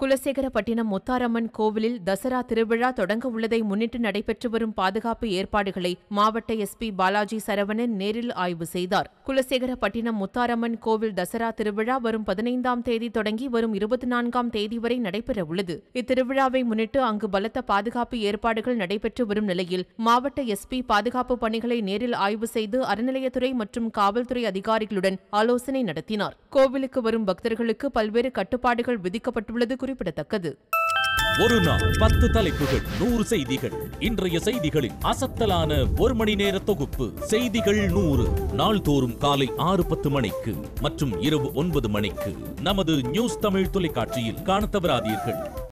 குலசேகரப்பட்டினம் முத்தாரம்மன் கோவிலில் தசரா திருவிழா தொடங்க உள்ளதை முன்னிட்டு நடைபெற்று வரும் பாதுகாப்பு ஏற்பாடுகளை மாவட்ட எஸ்பி பாலாஜி சரவணன் நேரில் ஆய்வு செய்தார் குலசேகரப்பட்டினம் முத்தாரம்மன் கோவில் தசரா திருவிழா வரும் பதினைந்தாம் தேதி தொடங்கி வரும் இருபத்தி நான்காம் தேதி வரை நடைபெறவுள்ளது இத்திருவிழாவை முன்னிட்டு அங்கு பலத்த பாதுகாப்பு ஏற்பாடுகள் நடைபெற்று வரும் நிலையில் மாவட்ட எஸ்பி பாதுகாப்பு பணிகளை நேரில் ஆய்வு செய்து அறநிலையத்துறை மற்றும் காவல்துறை அதிகாரிகளுடன் ஆலோசனை நடத்தினார் கோவிலுக்கு வரும் பக்தர்களுக்கு பல்வேறு கட்டுப்பாடுகள் விதிக்கப்பட்டுள்ளது குறிப்பிடத்தக்கது ஒரு நாள் பத்து தலைப்புகள் நூறு செய்திகள் இன்றைய செய்திகளின் அசத்தலான ஒரு மணி நேர தொகுப்பு செய்திகள் நூறு நாள்தோறும் காலை ஆறு பத்து மணிக்கு மற்றும் இரவு ஒன்பது மணிக்கு நமது நியூஸ் தமிழ் தொலைக்காட்சியில் காணத் தவறாதீர்கள்